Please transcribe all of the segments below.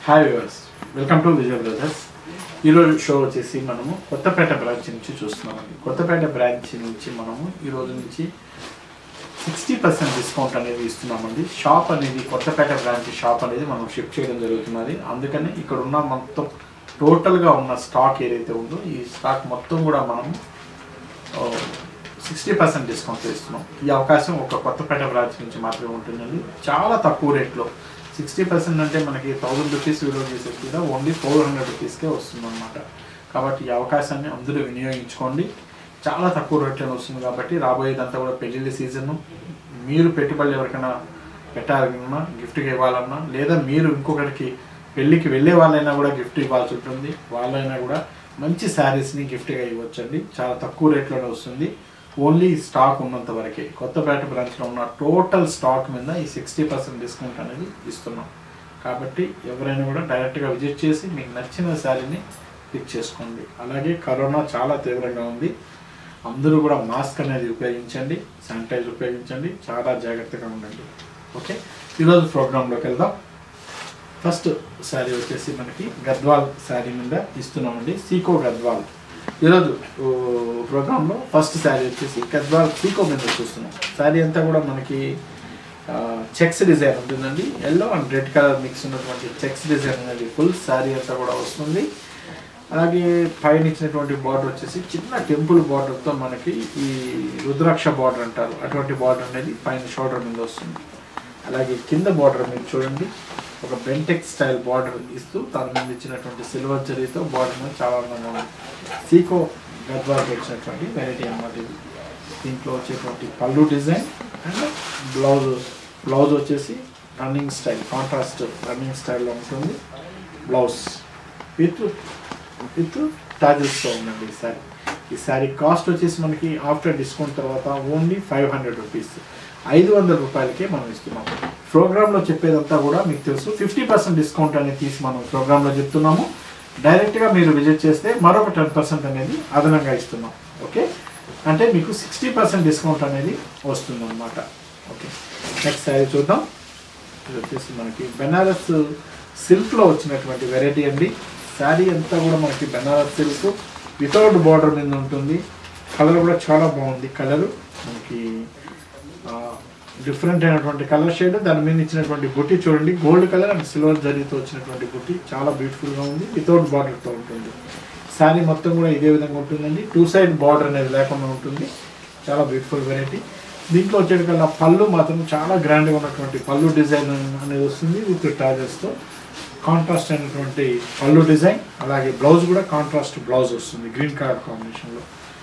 Hi viewers welcome to Vijay brothers ఈరోజు show వచ్చేసి మనము కొత్తపేట బ్రాంచ్ నుంచి చూస్తున్నామండి కొత్తపేట బ్రాంచ్ నుంచి మనము ఈ రోజు నుంచి సిక్స్టీ పర్సెంట్ డిస్కౌంట్ అనేది ఇస్తున్నామండి షాప్ అనేది కొత్తపేట బ్రాంచ్ షాప్ అనేది మనం షిఫ్ట్ చేయడం జరుగుతున్నది అందుకని ఇక్కడ ఉన్న మొత్తం టోటల్గా ఉన్న స్టాక్ ఏదైతే ఉందో ఈ స్టాక్ మొత్తం కూడా మనము సిక్స్టీ పర్సెంట్ డిస్కౌంట్ ఇస్తున్నాం ఈ అవకాశం ఒక కొత్తపేట బ్రాంచ్ నుంచి మాత్రమే ఉంటుందండి చాలా తక్కువ రేట్లో సిక్స్టీ పర్సెంట్ అంటే మనకి థౌజండ్ రూపీస్ విలువ చేసేది కూడా ఓన్లీ ఫోర్ హండ్రెడ్ రూపీస్కే వస్తుంది అనమాట కాబట్టి ఈ అవకాశాన్ని అందరూ వినియోగించుకోండి చాలా తక్కువ రేట్లో వస్తుంది కాబట్టి రాబోయేదంతా కూడా పెళ్ళిళ్ళ సీజన్ మీరు పెట్టుబడులు ఎవరికైనా పెట్టాలన్నా గిఫ్ట్గా ఇవ్వాలన్నా లేదా మీరు ఇంకొకరికి పెళ్ళికి వెళ్ళే వాళ్ళైనా కూడా గిఫ్ట్ ఇవ్వాల్సి ఉంటుంది వాళ్ళైనా కూడా మంచి శారీస్ని గిఫ్ట్గా ఇవ్వచ్చండి చాలా తక్కువ రేట్లోనే వస్తుంది ఓన్లీ స్టాక్ ఉన్నంత వరకే కొత్తపేట బ్రాంచ్లో ఉన్న టోటల్ స్టాక్ మీద ఈ సిక్స్టీ పర్సెంట్ డిస్కౌంట్ అనేది ఇస్తున్నాం కాబట్టి ఎవరైనా కూడా డైరెక్ట్గా విజిట్ చేసి మీకు నచ్చిన శారీని పిక్ చేసుకోండి అలాగే కరోనా చాలా తీవ్రంగా ఉంది అందరూ కూడా మాస్క్ అనేది ఉపయోగించండి శానిటైజర్ ఉపయోగించండి చాలా జాగ్రత్తగా ఉండండి ఓకే ఈరోజు ప్రోగ్రాంలోకి వెళ్దాం ఫస్ట్ శారీ వచ్చేసి మనకి గద్వాల్ శారీ మీద ఇస్తున్నామండి సీకో గద్వాల్ ఈరోజు ఓ, ప్రోగ్రాంలో ఫస్ట్ శారీ వచ్చేసి గద్వాల్ సీకో మీద చూస్తున్నాం శారీ అంతా కూడా మనకి చెక్స్ డిజైన్ ఉంటుందండి yellow and red colour mix ఉన్నటువంటి చెక్స్ డిజైన్ అనేది ఫుల్ శారీ అంతా కూడా వస్తుంది అలాగే పైన ఇచ్చినటువంటి బార్డర్ వచ్చేసి చిన్న టెంపుల్ బార్డర్తో మనకి ఈ రుద్రాక్ష బార్డర్ అంటారు అటువంటి బార్డర్ అనేది పైన షోల్డర్ మీద వస్తుంది అలాగే కింద బార్డర్ మీరు చూడండి ఒక బెంటెక్ స్టైల్ బార్డర్ ఇస్తూ దాని మీద ఇచ్చినటువంటి సిల్వర్ జరీతో బార్డర్ మీద చాలా అందంగా ఉంది సీకో గద్వాల్కి వచ్చినటువంటి వెరైటీ అన్నమాట ఇది దీంట్లో వచ్చేటువంటి పళ్ళు డిజైన్ అండ్ బ్లౌజ్ బ్లౌజ్ వచ్చేసి రన్నింగ్ స్టైల్ కాంట్రాస్ట్ రన్నింగ్ స్టైల్లో ఉంటుంది బ్లౌజ్ విత్ విత్ టాజెస్తో ఉందండి ఈ శారీ ఈ శారీ కాస్ట్ వచ్చేసి మనకి ఆఫ్టర్ డిస్కౌంట్ తర్వాత ఓన్లీ ఫైవ్ హండ్రెడ్ రూపీస్ ఐదు వందల రూపాయలకే మనం ఇస్తున్నాం ప్రోగ్రాంలో చెప్పేదంతా కూడా మీకు తెలుసు ఫిఫ్టీ పర్సెంట్ డిస్కౌంట్ అనేది తీసి మనం ప్రోగ్రాంలో చెప్తున్నాము డైరెక్ట్గా మీరు విజిట్ చేస్తే మరొక టెన్ పర్సెంట్ అనేది అదనంగా ఇస్తున్నాం ఓకే అంటే మీకు సిక్స్టీ పర్సెంట్ డిస్కౌంట్ అనేది వస్తుంది అనమాట ఓకే నెక్స్ట్ శారీ చూద్దాం ఇది వచ్చేసి మనకి బెనారస్ సిల్క్లో వచ్చినటువంటి వెరైటీ అండి శారీ అంతా కూడా మనకి బెనారస్ సిల్క్ వితౌట్ బార్డర్ మీద ఉంటుంది కలర్ కూడా చాలా బాగుంది కలర్ మనకి డిఫరెంట్ అయినటువంటి కలర్ షేడ్ దాని మీద ఇచ్చినటువంటి బుట్టి చూడండి గోల్డ్ కలర్ అండ్ సిల్వర్ జరీతో వచ్చినటువంటి బుట్టి చాలా బ్యూటిఫుల్గా ఉంది వితౌట్ బార్డర్తో ఉంటుంది శారీ మొత్తం కూడా ఇదే విధంగా ఉంటుందండి టూ సైడ్ బార్డర్ అనేది లేకుండా ఉంటుంది చాలా బ్యూటిఫుల్ వెరైటీ దీంట్లో వచ్చేటికల్లా పళ్ళు మాత్రం చాలా గ్రాండ్గా ఉన్నటువంటి పళ్ళు డిజైన్ అనేది వస్తుంది విత్ టాజెస్తో కాంట్రాస్ట్ అయినటువంటి పళ్ళు డిజైన్ అలాగే బ్లౌజ్ కూడా కాంట్రాస్ట్ బ్లౌజ్ వస్తుంది గ్రీన్ కలర్ కాంబినేషన్లో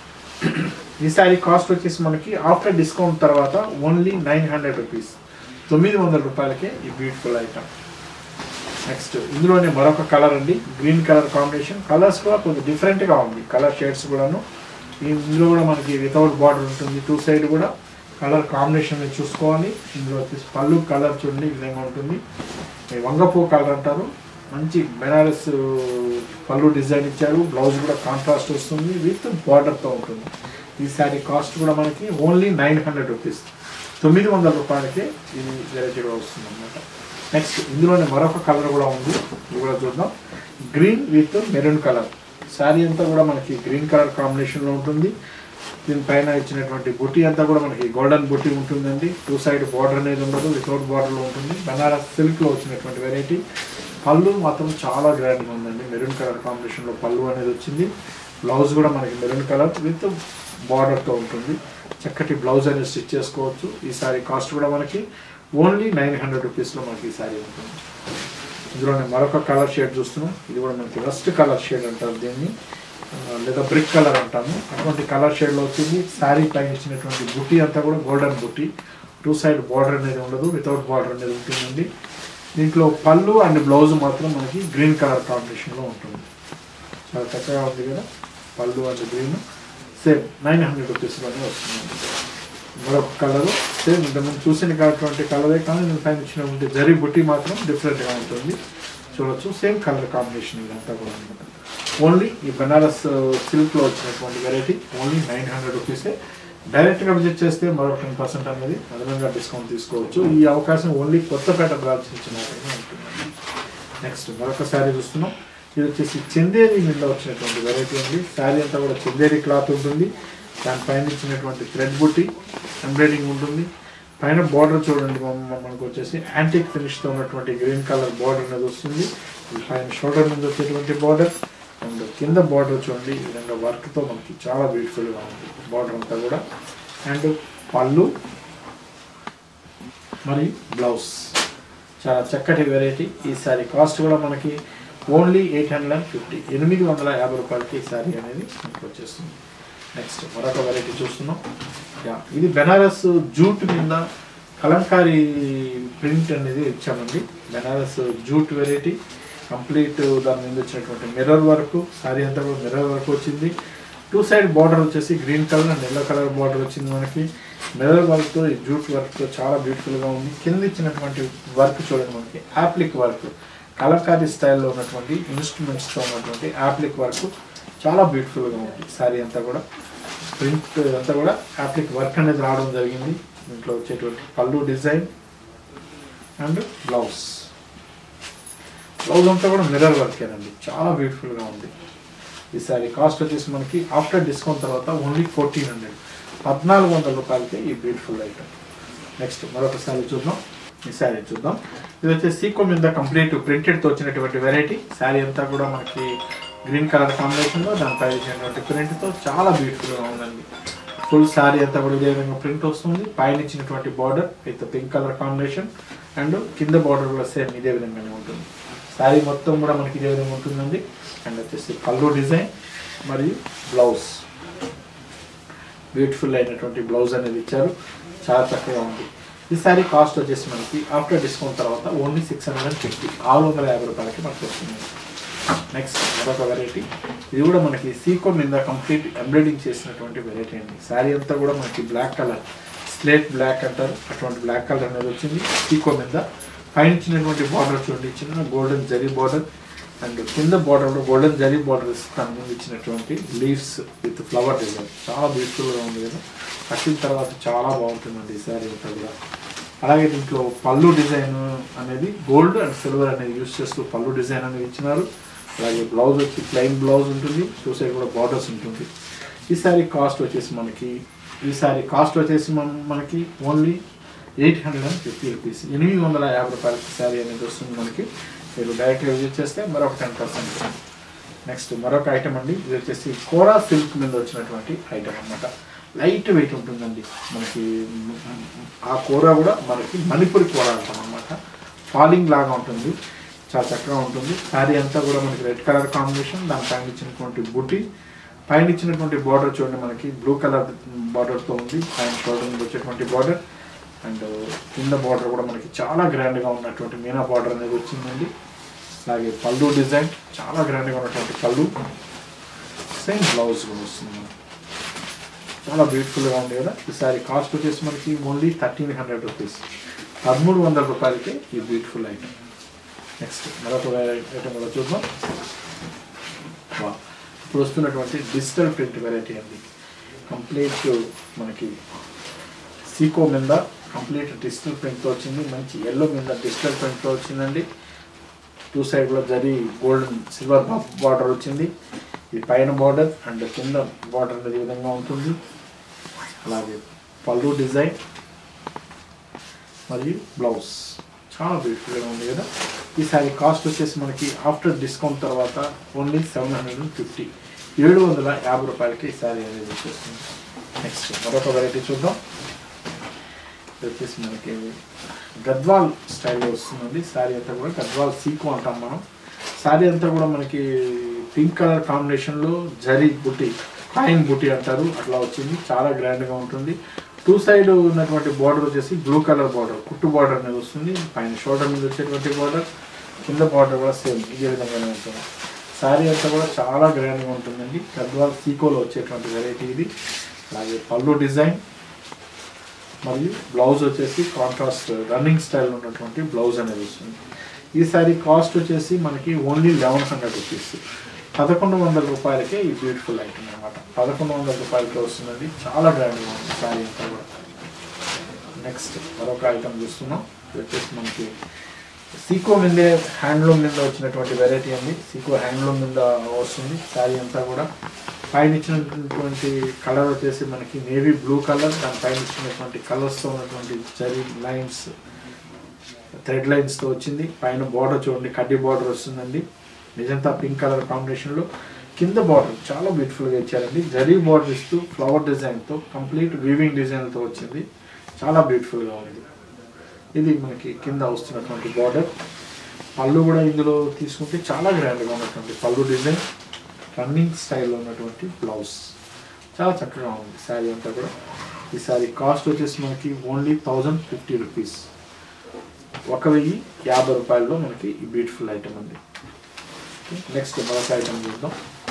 ఈ శారీ కాస్ట్ వచ్చేసి మనకి ఆఫ్టర్ డిస్కౌంట్ తర్వాత ఓన్లీ నైన్ హండ్రెడ్ రూపీస్ తొమ్మిది వందల రూపాయలకే ఈ బ్యూటిఫుల్ ఐటమ్ నెక్స్ట్ ఇందులోనే మరొక కలర్ అండి గ్రీన్ కలర్ కాంబినేషన్ కలర్స్ కూడా కొంచెం డిఫరెంట్గా ఉంది కలర్ షేడ్స్ కూడాను ఈ- ఇందులో కూడా మనకి వితౌట్ బార్డర్ ఉంటుంది టూ సైడ్ కూడా కలర్ కాంబినేషన్ మీరు చూసుకోవాలి ఇందులో వచ్చేసి పళ్ళు కలర్ చూడండి ఈ విధంగా ఉంటుంది ఈ వంగపూ కలర్ అంటారు మంచి బెనారస్ పళ్ళు డిజైన్ ఇచ్చారు బ్లౌజ్ కూడా కాంట్రాస్ట్ వస్తుంది విత్ బార్డర్తో ఉంటుంది ఈ శారీ కాస్ట్ కూడా మనకి ఓన్లీ నైన్ హండ్రెడ్ రూపీస్ తొమ్మిది వందల రూపాయలకే ఇది వెరైటీగా వస్తుంది అనమాట నెక్స్ట్ ఇందులోనే మరొక కలర్ కూడా ఉంది ఇది కూడా చూద్దాం green with maroon colour sari అంతా కూడా మనకి గ్రీన్ కలర్ కాంబినేషన్లో ఉంటుంది దీనిపైన ఇచ్చినటువంటి బుట్టి అంతా కూడా మనకి గోల్డెన్ బుట్టి ఉంటుందండి టూ సైడ్ బార్డర్ అనేది ఉండదు వితౌట్ బార్డర్లో ఉంటుంది బనారస్ సిల్క్లో వచ్చినటువంటి వెరైటీ పళ్ళు మాత్రం చాలా గ్రాండ్గా ఉందండి మెరూన్ కలర్ కాంబినేషన్లో పళ్ళు అనేది వచ్చింది బ్లౌజ్ కూడా మనకి మెరూన్ కలర్ విత్ బార్డర్తో ఉంటుంది చక్కటి బ్లౌజ్ అనేది స్టిచ్ చేసుకోవచ్చు ఈ సారీ కాస్ట్ కూడా మనకి ఓన్లీ నైన్ హండ్రెడ్ రూపీస్లో మనకి ఈ సారీ ఉంటుంది ఇందులోనే మరొక కలర్ షేడ్ చూస్తున్నాం ఇది కూడా మనకి రస్ట్ కలర్ షేడ్ అంటారు దీన్ని ఆ, లేదా బ్రిక్ కలర్ అంటాము అటువంటి కలర్ షేడ్లో వచ్చింది శారీ పైన ఇచ్చినటువంటి బుట్టి అంతా కూడా గోల్డెన్ బుట్టి టూ సైడ్ బార్డర్ అనేది ఉండదు వితౌట్ బార్డర్ అనేది ఉంటుందండి దీంట్లో పళ్ళు అండ్ బ్లౌజ్ మాత్రం మనకి గ్రీన్ కలర్ కాంబినేషన్లో ఉంటుంది చాలా చక్కగా ఉంది కదా పళ్ళు and green same nine hundred రూపీస్లోనే వస్తుంది మరొక కలర్ సేమ్ ఇంతకుముందు చూసిన కాటువంటి కలరే కానీ నేను పైన ఇచ్చినటువంటి జరీ బుట్టి మాత్రం డిఫరెంట్గా ఉంటుంది చూడొచ్చు సేమ్ కలర్ కాంబినేషన్ ఇదంతా కూడా అనమాట ఓన్లీ ఈ బనారస్ సిల్క్లో వచ్చినటువంటి వెరైటీ ఓన్లీ నైన్ హండ్రెడ్ రూపీసే డైరెక్ట్గా విజిట్ చేస్తే మరో టెన్ పర్సెంట్ అనేది అదనంగా డిస్కౌంట్ తీసుకోవచ్చు ఈ అవకాశం ఓన్లీ కొత్తపేట బ్రాంచ్ నుంచి మాత్రమే ఉంటుంది నెక్స్ట్ మరొక శారీ చూస్తున్నాం ఇది వచ్చేసి చందేరి మీద వచ్చినటువంటి వెరైటీ ఉంది శారీ అంతా కూడా చందేరి క్లాత్ ఉంటుంది దానిపైన ఇచ్చినటువంటి థ్రెడ్ బుట్టి ఎంబ్రాయిడింగ్ ఉంటుంది పైన బార్డర్ చూడండి మన- మనకు వచ్చేసి యాంటిక్ ఫినిష్తో ఉన్నటువంటి గ్రీన్ కలర్ బార్డర్ అనేది వస్తుంది ఇది పైన షోల్డర్ మీద వచ్చేటువంటి బార్డర్ అండ్ కింద బార్డర్ చూడండి ఈ విధంగా వర్క్తో మనకి చాలా బ్యూటిఫుల్గా ఉంది బార్డర్ అంతా కూడా అండ్ పళ్ళు మరియు బ్లౌజ్ చాలా చక్కటి వెరైటీ ఈ సారీ కాస్ట్ కూడా మనకి only eight hundred and fifty ఎనిమిది వందల యాభై రూపాయలకి ఈ సారీ అనేది మనకి వచ్చేస్తుంది నెక్స్ట్ మరొక వెరైటీ చూస్తున్నాం యా ఇది బెనారస్ జూట్ మీద కలంకారీ ప్రింట్ అనేది ఇచ్చామండి బెనారస్ జూట్ వెరైటీ కంప్లీట్ దాని మీద వచ్చినటువంటి మిర్రర్ వర్క్ సారీ అంతా కూడా మిర్రర్ వర్క్ వచ్చింది టూ సైడ్ బార్డర్ వచ్చేసి green colour and yellow colour border వచ్చింది మనకి మిర్రర్ వర్క్తో ఈ జూట్ వర్క్తో చాలా బ్యూటిఫుల్గా ఉంది కింద ఇచ్చినటువంటి వర్క్ చూడండి మనకి యాప్లిక్ వర్క్ కలంకారీ స్టైల్లో ఉన్నటువంటి ఇన్స్ట్రుమెంట్స్తో ఉన్నటువంటి యాప్లిక్ వర్క్ చాలా బ్యూటిఫుల్గా ఉంది సారీ అంతా కూడా ప్రింట్ అంతా కూడా యాప్లిక్ వర్క్ అనేది రావడం జరిగింది దీంట్లో వచ్చేటువంటి పళ్ళు డిజైన్ అండ్ బ్లౌజ్ బ్లౌజ్ అంతా కూడా మిర్రర్ వర్కేనండి చాలా బ్యూటిఫుల్గా ఉంది ఈ సారీ కాస్ట్ వచ్చేసి మనకి ఆఫ్టర్ డిస్కౌంట్ తర్వాత ఓన్లీ ఫోర్టీన్ హండ్రెడ్ పద్నాలుగు వందల రూపాయలకి ఈ బ్యూటిఫుల్ ఐటమ్ నెక్స్ట్ మరొక సారీ చూద్దాం ఈ శారీ చూద్దాం ఇది వచ్చేసి సీకో మీద కంప్లీట్ ప్రింటెడ్తో వచ్చినటువంటి వెరైటీ శారీ అంతా కూడా మనకి గ్రీన్ కలర్ కాంబినేషన్లో దానిపై ఇచ్చినటువంటి ప్రింట్తో చాలా బ్యూటిఫుల్గా ఉందండి ఫుల్ శారీ అంతా కూడా ఇదే విధంగా ప్రింట్ వస్తుంది పైన ఇచ్చినటువంటి border with pink colour combination and కింద బార్డర్ కూడా సేమ్ ఇదే విధంగానే ఉంటుంది శారీ మొత్తం కూడా మనకి ఇదే విధంగా ఉంటుందండి అండ్ వచ్చేసి పళ్ళు డిజైన్ మరియు బ్లౌజ్ బ్యూటిఫుల్ అయినటువంటి బ్లౌజ్ అనేది ఇచ్చారు చాలా చక్కగా ఉంది ఈ సారీ కాస్ట్ వచ్చేసి మనకి ఆఫ్టర్ డిస్కౌంట్ తర్వాత only six hundred and fifty ఆరు వందల యాభై రూపాయలకి మనకి వస్తుంది నెక్స్ట్ మరొక వెరైటీ ఇది కూడా మనకి సీకో మీద కంప్లీట్ ఎంబ్రాయిడింగ్ చేసినటువంటి వెరైటీ అండి శారీ అంతా కూడా మనకి బ్లాక్ కలర్ స్లేట్ బ్లాక్ అంటారు అటువంటి బ్లాక్ కలర్ అనేది వచ్చింది సీకో మీద పైన ఇచ్చినటువంటి బార్డర్ చూడండి చిన్న గోల్డెన్ జరీ బార్డర్ అండ్ కింద బార్డర్లో గోల్డెన్ జరీ బార్డర్ దాని ఇచ్చినటువంటి లీవ్స్ విత్ ఫ్లవర్ డిజైన్ చాలా బ్యూటిఫుల్గా ఉంది కదా కట్టిన తర్వాత చాలా బాగుంటుందండి ఈ శారీ అంతా కూడా అలాగే దీంట్లో పళ్ళు డిజైన్ అనేది గోల్డ్ అండ్ సిల్వర్ అనేది యూస్ చేస్తూ పళ్ళు డిజైన్ అనేది ఇచ్చినారు అలాగే బ్లౌజ్ వచ్చి ప్లెయిన్ బ్లౌజ్ ఉంటుంది టూ సైడ్ కూడా బార్డర్స్ ఉంటుంది ఈ శారీ కాస్ట్ వచ్చేసి మనకి ఈ శారీ కాస్ట్ వచ్చేసి మన- మనకి only eight hundred and fifty rupees ఎనిమిది వందల యాభై రూపాయలకి శారీ అనేది వస్తుంది మనకి మీరు డైరెక్ట్గా విజిట్ చేస్తే మరొక టెన్ పర్సెంట్ నెక్స్ట్ మరొక ఐటమ్ అండి ఇది వచ్చేసి కోరా సిల్క్ మీద వచ్చినటువంటి ఐటమ్ అన్నమాట లైట్ వెయిట్ ఉంటుందండి మనకి ఆ కూర కూడా మనకి మణిపురి కూర అంటాం అనమాట ఫాలింగ్ లాగా ఉంటుంది చాలా చక్కగా ఉంటుంది శారీ అంతా కూడా మనకి రెడ్ కలర్ కాంబినేషన్ దాని పైన ఇచ్చినటువంటి బుట్టి పైన ఇచ్చినటువంటి బార్డర్ చూడండి మనకి బ్లూ కలర్ బార్డర్తో ఉంది పైన షోల్డర్ మీద వచ్చేటువంటి బార్డర్ అండ్ కింద బార్డర్ కూడా మనకి చాలా గ్రాండ్గా ఉన్నటువంటి మీనా బార్డర్ అనేది వచ్చిందండి అలాగే పళ్ళు డిజైన్ చాలా గ్రాండ్గా ఉన్నటువంటి పళ్ళు సేమ్ బ్లౌజ్ కూడా వస్తుంది మనకి. చాలా బ్యూటిఫుల్గా ఉంది కదా ఈ సారీ కాస్ట్ వచ్చేసి మనకి ఓన్లీ థర్టీన్ హండ్రెడ్ రూపీస్ పదమూడు వందల రూపాయలకి ఈ బ్యూటిఫుల్ ఐటమ్ నెక్స్ట్ మరొక ఐటమ్ కూడా చూద్దాం వా. ఇప్పుడు వస్తున్నటువంటి డిజిటల్ ప్రింట్ వెరైటీ అండి కంప్లీట్ మనకి సీకో మీద కంప్లీట్ డిజిటల్ ప్రింట్తో వచ్చింది మంచి ఎల్లో మీద డిజిటల్ ప్రింట్తో వచ్చిందండి టూ సైడ్ కూడా జరీ గోల్డెన్ సిల్వర్ బార్డర్ వచ్చింది ఇది పైన బార్డర్ అండ్ కింద బార్డర్ అనేది ఈ విధంగా ఉంటుంది అలాగే పళ్ళు డిజైన్ మరియు బ్లౌజ్ చాలా బ్యూటిఫుల్గా ఉంది కదా ఈ సారీ కాస్ట్ వచ్చేసి మనకి ఆఫ్టర్ డిస్కౌంట్ తర్వాత only seven hundred and fifty ఏడు వందల యాభై రూపాయలకి ఈ సారీ అనేది వచ్చేస్తుంది నెక్స్ట్ మరొక వెరైటీ చూద్దాం ఇది వచ్చేసి మనకి గద్వాల్ స్టైల్లో వస్తుందండి శారీ అంతా కూడా గద్వాల్ సీకు అంటాం మనం శారీ అంతా కూడా మనకి పింక్ కలర్ కాంబినేషన్లో జరీ బుట్టి కాయిన్ బుట్టి అంటారు అట్లా వచ్చింది చాలా గ్రాండ్గా ఉంటుంది టూ సైడ్ ఉన్నటువంటి బార్డర్ వచ్చేసి బ్లూ కలర్ బార్డర్ కుట్టు బార్డర్ అనేది వస్తుంది పైన షోల్డర్ మీద వచ్చేటువంటి బార్డర్ కింద బార్డర్ కూడా సేమ్ ఇదే విధంగానే ఉంటుంది శారీ అంతా కూడా చాలా గ్రాండ్గా ఉంటుందండి గద్వాల్ సీకోలో వచ్చేటువంటి వెరైటీ ఇది అలాగే పళ్ళు డిజైన్ మరియు బ్లౌజ్ వచ్చేసి కాంట్రాస్ట్ రన్నింగ్ స్టైల్ ఉన్నటువంటి బ్లౌజ్ అనేది వస్తుంది ఈ సారీ కాస్ట్ వచ్చేసి మనకి ఓన్లీ లెవెన్ హండ్రెడ్ రూపీస్ పదకొండు వందల రూపాయలకే ఈ బ్యూటిఫుల్ ఐటమ్ అనమాట పదకొండు వందల రూపాయలకే వస్తుందండి చాలా గ్రాండ్గా ఉంది సారీ అంతా కూడా నెక్స్ట్ మరొక ఐటమ్ చూస్తున్నాం ఇది వచ్చేసి మనకి సీకో మీదే హ్యాండ్లూమ్ మీద వచ్చినటువంటి వెరైటీ అండి సీకో హ్యాండ్లూమ్ మీద వస్తుంది శారీ అంతా కూడా పైన ఇచ్చినటువంటి కలర్ వచ్చేసి మనకి నేవీ బ్లూ కలర్ దాని పైన ఇచ్చినటువంటి కలర్స్తో ఉన్నటువంటి జరీ లైన్స్ థ్రెడ్ లైన్స్తో వచ్చింది పైన బార్డర్ చూడండి కడ్డీ బార్డర్ వస్తుందండి నిజంతా పింక్ కలర్ కాంబినేషన్లో కింద బార్డర్ చాలా బ్యూటిఫుల్గా ఇచ్చారండి జరీ బార్డర్ ఇస్తూ ఫ్లవర్ డిజైన్తో కంప్లీట్ వీవింగ్ డిజైన్తో వచ్చింది చాలా బ్యూటిఫుల్గా ఉంది ఇది మనకి కింద వస్తున్నటువంటి బార్డర్ పళ్ళు కూడా ఇందులో తీసుకుంటే చాలా గ్రాండ్గా ఉన్నటువంటి పళ్ళు డిజైన్ రన్నింగ్ స్టైల్లో ఉన్నటువంటి బ్లౌజ్ చాలా చక్కగా ఉంది శారీ అంతా కూడా ఈ శారీ కాస్ట్ వచ్చేసి మనకి ఓన్లీ థౌజండ్ ఫిఫ్టీ రూపీస్ ఒక వెయ్యి యాభై రూపాయల్లో మనకి ఈ బ్యూటిఫుల్ ఐటమ్ ఉంది నెక్స్ట్ మరొక ఐటమ్ చూద్దాం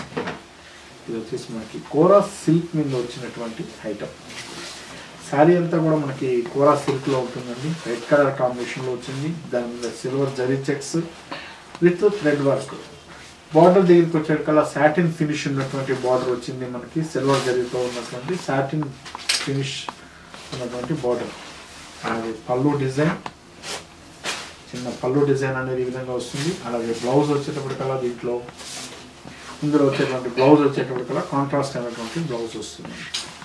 ఇది వచ్చేసి మనకి కోరా సిల్క్ మీద వచ్చినటువంటి ఐటమ్ శారీ అంతా కూడా మనకి కోరా సిల్క్లో ఉంటుందండి రెడ్ కలర్ కాంబినేషన్లో వచ్చింది దాని మీద సిల్వర్ జరీ checks with thread work border దగ్గరికి వచ్చేటికల్లా సాటిన్ ఫినిష్ ఉన్నటువంటి బార్డర్ వచ్చింది మనకి సిల్వర్ జరీతో ఉన్నటువంటి సాటిన్ ఫినిష్ ఉన్నటువంటి బార్డర్ అలాగే పళ్ళు డిజైన్ చిన్న పళ్ళు డిజైన్ అనేది ఈ విధంగా వస్తుంది అలాగే బ్లౌజ్ వచ్చేటప్పటికల్లా దీంట్లో ఇందులో వచ్చేటువంటి బ్లౌజ్ వచ్చేటప్పటికల్లా కాంట్రాస్ట్ అయినటువంటి బ్లౌజ్ వస్తుంది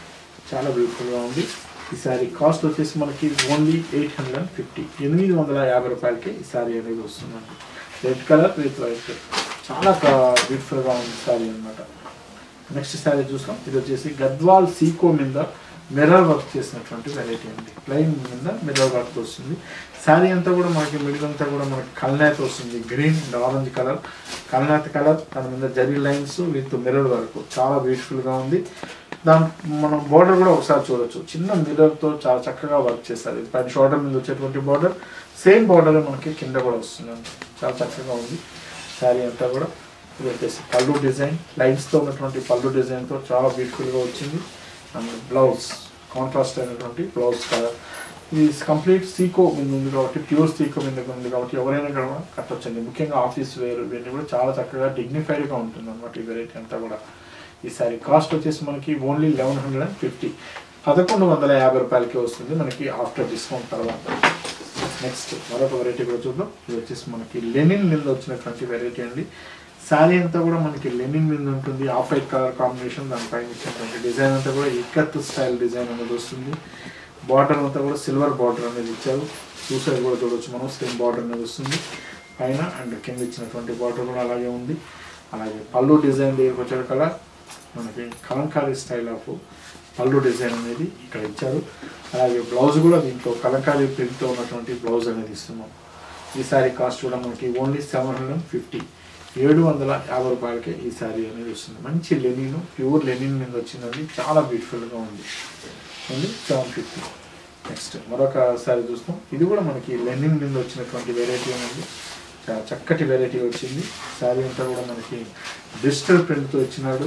చాలా బ్యూటిఫుల్గా ఉంది ఈ శారీ కాస్ట్ వచ్చేసి మనకి only eight hundred and fifty ఎనిమిది వందల యాభై రూపాయలకి ఈ శారీ అనేది వస్తుందండి రెడ్ కలర్ విత్ వైట్ చాలా బ్యూటిఫుల్గా ఉంది శారీ అన్నమాట నెక్స్ట్ శారీ చూస్తాం ఇది వచ్చేసి గద్వాల్ సీకో మీద మిర్రర్ వర్క్ చేసినటువంటి వెరైటీ అండి ప్లెయిన్ మీద మిర్రర్ వర్క్ వస్తుంది శారీ అంతా కూడా మనకి మిడిల్ అంతా కూడా మనకి కల్నేత వస్తుంది గ్రీన్ అండ్ ఆరెంజ్ కలర్ కల్నేత కలర్ దాని మీద జరీ లైన్స్ విత్ మిర్రర్ వర్క్ చాలా బ్యూటిఫుల్గా ఉంది దాని మనం బార్డర్ కూడా ఒకసారి చూడొచ్చు చిన్న మిర్రర్తో చాలా చక్కగా వర్క్ చేస్తారు ఇది పైన షోల్డర్ మీద వచ్చేటువంటి బార్డర్ సేమ్ బార్డర్ మనకి కింద కూడా వస్తుందండి చాలా చక్కగా ఉంది శారీ అంతా కూడా ఇది వచ్చేసి పళ్ళు డిజైన్ లైన్స్తో ఉన్నటువంటి పళ్ళు డిజైన్తో చాలా బ్యూటిఫుల్గా వచ్చింది అండ్ బ్లౌజ్ కాంట్రాస్ట్ అయినటువంటి బ్లౌజ్ కలర్ ఇది కంప్లీట్ సీకో మీద ఉంది కాబట్టి ప్యూర్ సీకో మీద ఉంది కాబట్టి ఎవరైనా కూడా కట్టొచ్చండి ముఖ్యంగా ఆఫీస్ వేర్ ఇవన్నీ కూడా చాలా చక్కగా డిగ్నిఫైడ్గా ఉంటుంది అనమాట ఈ వెరైటీ అంతా కూడా ఈ సారీ కాస్ట్ వచ్చేసి మనకి only eleven hundred and fifty పదకొండు వందల యాభై రూపాయలకి వస్తుంది మనకి ఆఫ్టర్ డిస్కౌంట్ తర్వాత నెక్స్ట్ మరొక వెరైటీ కూడా చూద్దాం ఇది వచ్చేసి మనకి లెనిన్ మీద వచ్చినటువంటి వెరైటీ అండి శారీ అంతా కూడా మనకి లెనిన్ మీద ఉంటుంది ఆఫ్ వైట్ కలర్ కాంబినేషన్ దానిపైన ఇచ్చినటువంటి డిజైన్ అంతా కూడా ఇక్కత్ స్టైల్ డిజైన్ అనేది వస్తుంది బార్డర్ అంతా కూడా సిల్వర్ బార్డర్ అనేది ఇచ్చారు చూసేది కూడా చూడొచ్చు మనం సేమ్ బార్డర్ అనేది వస్తుంది పైన అండ్ కింద ఇచ్చినటువంటి బార్డర్ కూడా అలాగే ఉంది అలాగే పళ్ళు డిజైన్ దగ్గరికి వచ్చాడు కదా మనకి కలంకారీ స్టైల్ ఆఫ్ పళ్ళు డిజైన్ అనేది ఇక్కడ ఇచ్చారు అలాగే బ్లౌజ్ కూడా దీంట్లో కలంకారీ ప్రింట్తో ఉన్నటువంటి బ్లౌజ్ అనేది ఇస్తున్నాం ఈ శారీ కాస్ట్ కూడా మనకి only seven hundred and fifty ఏడు వందల యాభై రూపాయలకే ఈ శారీ అనేది వస్తుంది మంచి లెనిన్ ప్యూర్ లెనిన్ మీద వచ్చిందండి చాలా బ్యూటిఫుల్గా ఉంది ఓన్లీ సెవెన్ ఫిఫ్టీ నెక్స్ట్ మరొక శారీ చూస్తాం ఇది కూడా మనకి లెనిన్ మీద వచ్చినటువంటి వెరైటీ అనేది చాలా చక్కటి వెరైటీ వచ్చింది శారీ అంతా కూడా మనకి డిజిటల్ ప్రింట్తో ఇచ్చినాడు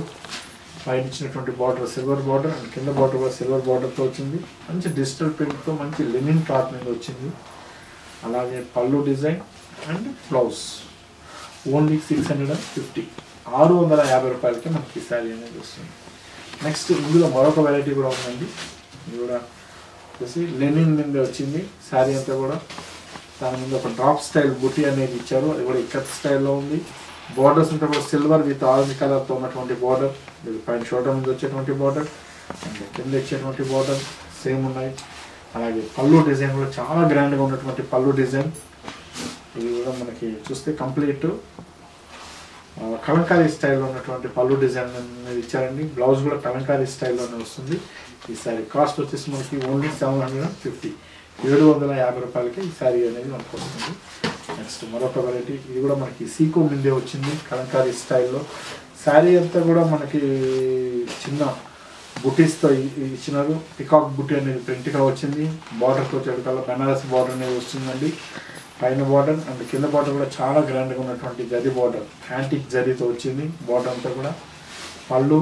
పైన ఇచ్చినటువంటి బార్డర్ సిల్వర్ బార్డర్ అండ్ కింద బార్డర్ కూడా సిల్వర్ బార్డర్తో వచ్చింది మంచి డిజిటల్ ప్రింట్తో మంచి లెనిన్ క్లాత్ మీద వచ్చింది అలాగే పళ్ళు design and blouse only six hundred and fifty ఆరు వందల యాభై రూపాయలకి మనకి ఈ శారీ అనేది వస్తుంది నెక్స్ట్ ఇందులో మరొక వెరైటీ కూడా ఉందండి ఇది కూడా వచ్చేసి లెనిన్ మీద వచ్చింది శారీ అంతా కూడా దాని మీద ఒక డ్రాప్ స్టైల్ బుటీ అనేది ఇచ్చారు అది కూడా ఇక్కత్ స్టైల్లో ఉంది బార్డర్స్ అంతా కూడా సిల్వర్ విత్ ఆరెంజ్ కలర్తో ఉన్నటువంటి బార్డర్ ఇది పైన షోల్డర్ మీద వచ్చేటువంటి బార్డర్ అండ్ కింద ఇచ్చేటువంటి బార్డర్ సేమ్ ఉన్నాయి అలాగే పళ్ళు డిజైన్ కూడా చాలా గ్రాండ్గా ఉన్నటువంటి పళ్ళు డిజైన్ ఇది కూడా మనకి చూస్తే కంప్లీట్ ఆ, కలంకారీ స్టైల్లో ఉన్నటువంటి పళ్ళు డిజైన్ అనేది ఇచ్చారండి బ్లౌజ్ కూడా కలంకారీ స్టైల్లోనే వస్తుంది ఈ శారీ కాస్ట్ వచ్చేసి మనకి only seven hundred and fifty ఏడు వందల యాభై రూపాయలకి ఈ శారీ అనేది మనకు వస్తుంది నెక్స్ట్ మరొక వెరైటీ ఇది కూడా మనకి సీకో మిందే వచ్చింది కలంకారీ స్టైల్లో శారీ అంతా కూడా మనకి చిన్న బుటీస్తో ఇ- ఇచ్చినారు పికాక్ బుటీ అనేది ప్రింట్గా వచ్చింది బార్డర్తో చెడుకల్లా బెనారస్ బార్డర్ అనేది వస్తుందండి పైన బార్డర్ అండ్ కింద బార్డర్ కూడా చాలా గ్రాండ్గా ఉన్నటువంటి జరీ బార్డర్ యాంటిక్ జరీతో వచ్చింది బార్డర్ అంతా కూడా పళ్ళు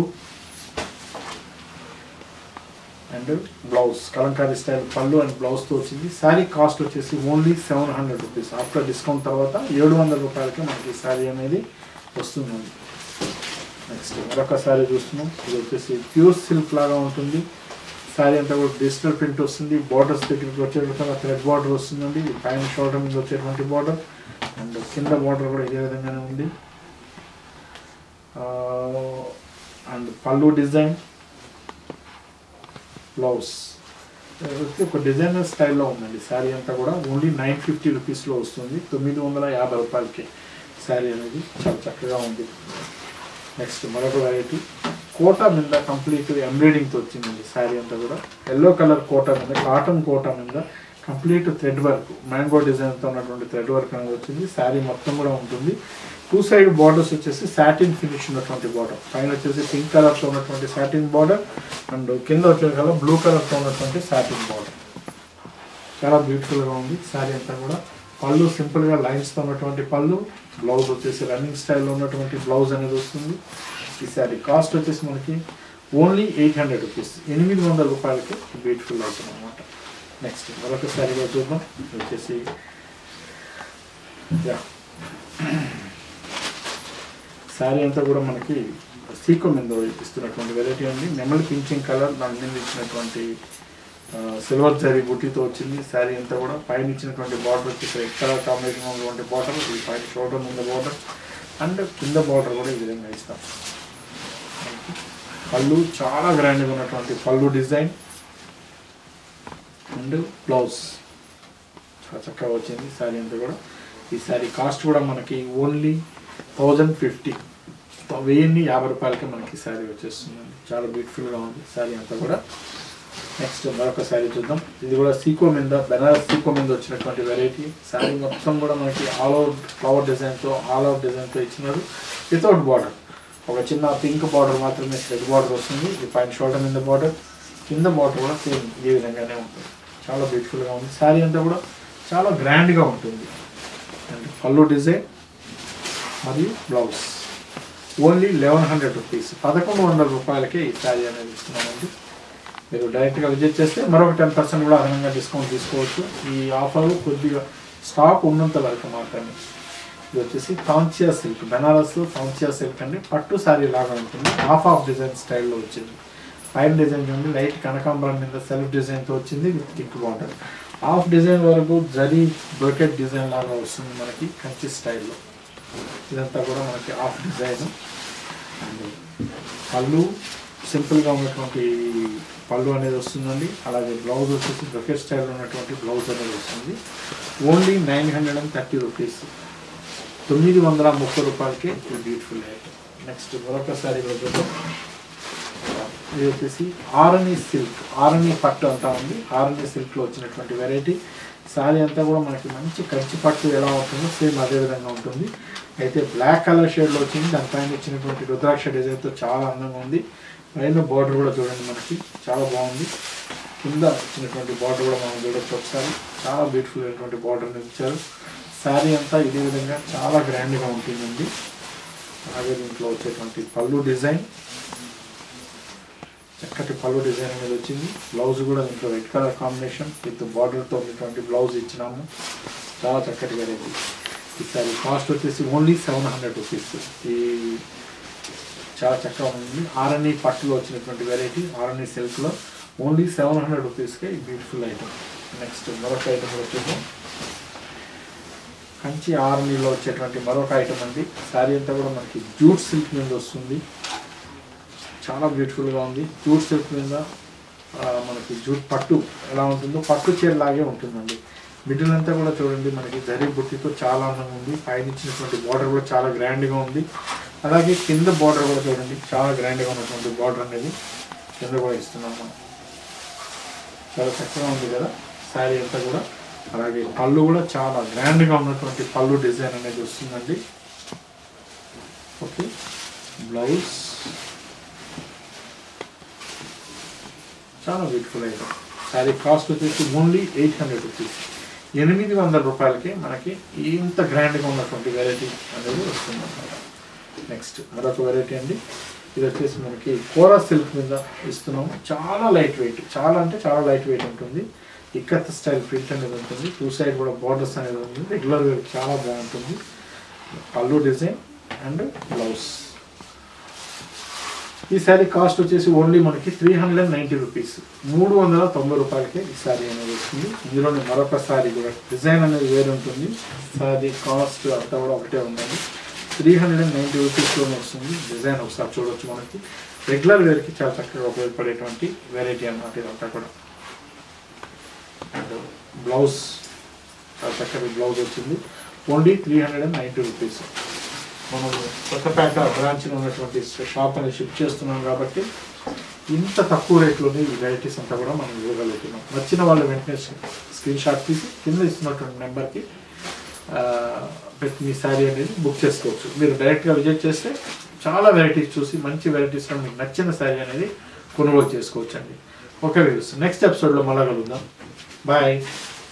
అండ్ బ్లౌజ్ కలంకారీ స్టైల్ పళ్ళు అండ్ బ్లౌజ్తో వచ్చింది శారీ కాస్ట్ వచ్చేసి only seven hundred rupees after discount తర్వాత ఏడు వందల రూపాయలకి మనకి శారీ అనేది వస్తుందండి నెక్స్ట్ మరొక శారీ చూస్తున్నాం ఇది వచ్చేసి ప్యూర్ సిల్క్ లాగా ఉంటుంది శారీ అంతా కూడా డిజిటల్ ప్రింట్ వస్తుంది బార్డర్స్ దగ్గరికి వచ్చేటువంటి థ్రెడ్ బార్డర్ వస్తుందండి ఇది పైన షోల్డర్ మీద వచ్చేటువంటి బార్డర్ అండ్ కింద బార్డర్ కూడా ఇదే విధంగానే ఉంది అండ్ పళ్ళు డిజైన్ బ్లౌజ్ వచ్చి ఒక డిజైనర్ స్టైల్లో ఉందండి శారీ అంతా కూడా ఓన్లీ నైన్ ఫిఫ్టీ రూపీస్లో వస్తుంది తొమ్మిది వందల యాభై రూపాయలకి శారీ అనేది చాలా చక్కగా ఉంది నెక్స్ట్ మరొక వెరైటీ కోటా మీద కంప్లీట్ ఎంబ్రాయిడింగ్తో వచ్చిందండి శారీ అంతా కూడా ఎల్లో కలర్ కోటా మీద కాటన్ కోటా మీద కంప్లీట్ థ్రెడ్ వర్క్ మ్యాంగో డిజైన్తో ఉన్నటువంటి థ్రెడ్ వర్క్ అనేది వచ్చింది శారీ మొత్తం కూడా ఉంటుంది టూ సైడ్ బార్డర్స్ వచ్చేసి సాటిన్ ఫినిష్ ఉన్నటువంటి బార్డర్ పైన వచ్చేసి పింక్ కలర్తో ఉన్నటువంటి సాటిన్ బార్డర్ అండ్ కింద వచ్చే కలర్ బ్లూ కలర్తో ఉన్నటువంటి సాటిన్ బార్డర్ చాలా బ్యూటిఫుల్గా ఉంది శారీ అంతా కూడా పళ్ళు సింపుల్గా లైన్స్తో ఉన్నటువంటి పళ్ళు బ్లౌజ్ వచ్చేసి రన్నింగ్ స్టైల్లో ఉన్నటువంటి బ్లౌజ్ అనేది వస్తుంది ఈ శారీ కాస్ట్ వచ్చేసి మనకి ఓన్లీ ఎయిట్ హండ్రెడ్ రూపీస్ ఎనిమిది వందల రూపాయలకి బ్యూటిఫుల్ అవుతుంది అనమాట నెక్స్ట్ మరొక శారీగా చూద్దాం ఇది వచ్చేసి యా శారీ అంతా కూడా మనకి సీకో మీద ఇస్తున్నటువంటి వెరైటీ ఉంది నెమలి పింఛింగ్ కలర్ దాని మీద ఇచ్చినటువంటి సిల్వర్ జరీ బుట్టితో వచ్చింది శారీ అంతా కూడా పైన ఇచ్చినటువంటి బార్డర్ వచ్చి రెడ్ కలర్ కాంబినేషన్ ఉన్నటువంటి బార్డర్ ఈ పైన షోల్డర్ మీద బార్డర్ అండ్ కింద బార్డర్ కూడా ఈ విధంగా ఇస్తాం పళ్ళు చాలా గ్రాండ్గా ఉన్నటువంటి పళ్ళు డిజైన్ అండ్ బ్లౌజ్ చాలా చక్కగా వచ్చింది శారీ అంతా కూడా ఈ శారీ కాస్ట్ కూడా మనకి ఓన్లీ థౌజండ్ ఫిఫ్టీ వెయ్యిన్ని యాభై రూపాయలకి మనకి శారీ వచ్చేస్తుందండి చాలా బ్యూటిఫుల్గా ఉంది శారీ అంతా కూడా నెక్స్ట్ మరొక శారీ చూద్దాం ఇది కూడా సీకో మీద బెనారస్ సీకో మీద వచ్చినటువంటి వెరైటీ శారీ మొత్తం కూడా మనకి ఆల్ అవుట్ ఫ్లవర్ డిజైన్తో ఆల్ అవుట్ డిజైన్తో ఇచ్చినారు వితౌట్ బార్డర్ ఒక చిన్న పింక్ బార్డర్ మాత్రమే రెడ్ బార్డర్ వస్తుంది ఇది పైన షోల్డర్ మీద బార్డర్ కింద బార్డర్ కూడా సేమ్ ఈ విధంగానే ఉంటుంది చాలా బ్యూటిఫుల్గా ఉంది శారీ అంతా కూడా చాలా గ్రాండ్గా ఉంటుంది అండ్ పళ్ళు డిజైన్ మరియు blouse only eleven hundred rupees పదకొండు వందల రూపాయలకే ఈ శారీ అనేది ఇస్తున్నామండి మీరు డైరెక్ట్గా విజిట్ చేస్తే మరొక టెన్ పర్సెంట్ కూడా అదనంగా డిస్కౌంట్ తీసుకోవచ్చు ఈ ఆఫర్ కొద్దిగా స్టాక్ ఉన్నంత వరకు మాత్రమే ఇది వచ్చేసి తాంచియా సిల్క్ బెనారస్ తాంచియా సిల్క్ అండి పట్టు శారీ లాగా ఉంటుంది హాఫ్ ఆఫ్ డిజైన్ స్టైల్లో వచ్చింది పైన డిజైన్ చూడండి లైట్ కనకాంబరం మీద సెల్ఫ్ డిజైన్తో వచ్చింది with thick border half design వరకు జరీ బ్రొకెట్ డిజైన్ లాగా వస్తుంది మనకి కంచి స్టైల్లో ఇదంతా కూడా మనకి హాఫ్ డిజైన్ అండ్ పళ్ళు సింపుల్గా ఉన్నటువంటి పళ్ళు అనేది వస్తుందండి అలాగే బ్లౌజ్ వచ్చేసి బ్రొకెట్ స్టైల్ ఉన్నటువంటి బ్లౌజ్ అనేది వస్తుంది only nine hundred and thirty rupees తొమ్మిది వందల ముప్పై రూపాయలకి ఈ బ్యూటిఫుల్ ఐటమ్ నెక్స్ట్ మరొక సారీ చూద్దాం ఇది వచ్చేసి ఆరణి సిల్క్ ఆరణి పట్టు అంతా ఉంది ఆరణి సిల్క్లో వచ్చినటువంటి వెరైటీ శారీ అంతా కూడా మనకి మంచి కంచి పట్టు ఎలా ఉంటుందో సేమ్ అదే విధంగా ఉంటుంది అయితే బ్లాక్ కలర్ షేడ్లో వచ్చింది దానిపైన ఇచ్చినటువంటి రుద్రాక్ష డిజైన్తో చాలా అందంగా ఉంది పైన బార్డర్ కూడా చూడండి మనకి చాలా బాగుంది కింద ఇచ్చినటువంటి బార్డర్ కూడా మనం చూడొచ్చు ఒకసారి చాలా బ్యూటిఫుల్ అయినటువంటి బార్డర్ ఇచ్చారు శారీ అంతా ఇదే విధంగా చాలా గ్రాండ్గా ఉంటుందండి అలాగే దీంట్లో వచ్చేటువంటి పళ్ళు డిజైన్ చక్కటి పళ్ళు డిజైన్ అనేది వచ్చింది బ్లౌజ్ కూడా దీంట్లో రెడ్ కలర్ కాంబినేషన్ విత్ బార్డర్తో ఉన్నటువంటి బ్లౌజ్ ఇచ్చినాము చాలా చక్కటి వెరైటీ ఈ సారీ కాస్ట్ వచ్చేసి ఓన్లీ సెవెన్ హండ్రెడ్ రూపీస్ ఈ చాలా చక్కగా ఉంది ఆర్ఎన్ఈ పట్టులో వచ్చినటువంటి వెరైటీ ఆర్ఎన్ఈ సిల్క్లో ఓన్లీ సెవెన్ హండ్రెడ్ రూపీస్కే ఈ బ్యూటిఫుల్ ఐటమ్ నెక్స్ట్ మరొక ఐటమ్ వచ్చేసి కంచి ఆర్మీలో వచ్చేటువంటి మరొక ఐటమ్ అండి శారీ అంతా కూడా మనకి జూట్ సిల్క్ మీద వస్తుంది చాలా బ్యూటిఫుల్గా ఉంది జూట్ సిల్క్ మీద ఆ, మనకి జూట్ పట్టు ఎలా ఉంటుందో పట్టు చీర లాగే ఉంటుందండి మిడిల్ అంతా కూడా చూడండి మనకి జరీ బుట్టితో చాలా అందంగా ఉంది పైన ఇచ్చినటువంటి బార్డర్ కూడా చాలా గ్రాండ్గా ఉంది అలాగే కింద బార్డర్ కూడా చూడండి చాలా గ్రాండ్గా ఉన్నటువంటి బార్డర్ అనేది కింద కూడా ఇస్తున్నాం మనం చాలా చక్కగా ఉంది కదా శారీ అంతా కూడా అలాగే పళ్ళు కూడా చాలా గ్రాండ్గా ఉన్నటువంటి పళ్ళు డిజైన్ అనేది వస్తుందండి ఓకే బ్లౌజ్ చాలా బ్యూటిఫుల్ ఐటమ్ శారీ కాస్ట్ వచ్చేసి ఓన్లీ ఎయిట్ హండ్రెడ్ రూపీస్ ఎనిమిది వందల రూపాయలకి మనకి ఇంత గ్రాండ్గా ఉన్నటువంటి వెరైటీ అనేది వస్తుంది అన్నమాట నెక్స్ట్ మరొక వెరైటీ అండి ఇది వచ్చేసి మనకి కోరా సిల్క్ మీద ఇస్తున్నాము చాలా లైట్ వెయిట్ చాలా అంటే చాలా లైట్ వెయిట్ ఉంటుంది ఇక్కత్ స్టైల్ ప్రింట్ అనేది ఉంటుంది టూ సైడ్ కూడా బార్డర్స్ అనేది ఉంటుంది రెగ్యులర్ వేర్ చాలా బాగుంటుంది పళ్ళు డిజైన్ అండ్ బ్లౌజ్ ఈ శారీ కాస్ట్ వచ్చేసి ఓన్లీ మనకి త్రీ హండ్రెడ్ నైంటీ రూపీస్ మూడు వందల తొంభై రూపాయలకే ఈ శారీ అనేది వస్తుంది ఇందులోనే మరొక శారీ కూడా డిజైన్ అనేది వేరు ఉంటుంది శారీ కాస్ట్ అంతా కూడా ఒకటే ఉందండి త్రీ హండ్రెడ్ అండ్ నైంటీ రూపీస్లోనే వస్తుంది డిజైన్ ఒకసారి చూడొచ్చు మనకి రెగ్యులర్ వేర్కి చాలా చక్కగా ఉపయోగపడేటువంటి వెరైటీ అన్నమాట ఇదంతా కూడా అండ్ బ్లౌజ్ చాలా చక్కటి బ్లౌజ్ వచ్చింది only three hundred and ninety rupees మనం కొత్తపేట బ్రాంచ్లో ఉన్నటువంటి షాప్ అనేది షిఫ్ట్ చేస్తున్నాం కాబట్టి ఇంత తక్కువ రేట్లోనే ఈ వెరైటీస్ అంతా కూడా మనం ఇవ్వగలుగుతున్నాం నచ్చిన వాళ్ళు వెంటనే స్క్రీన్ షాట్ తీసి కింద ఇస్తున్నటువంటి నెంబర్కి పెట్టి మీ శారీ అనేది బుక్ చేసుకోవచ్చు మీరు డైరెక్ట్గా విజిట్ చేస్తే చాలా వెరైటీస్ చూసి మంచి వెరైటీస్లో మీకు నచ్చిన శారీ అనేది కొనుగోలు చేసుకోవచ్చు అండి ఓకే వ్యూస్ నెక్స్ట్ ఎపిసోడ్లో మళ్ళా కలుద్దాం బాయ్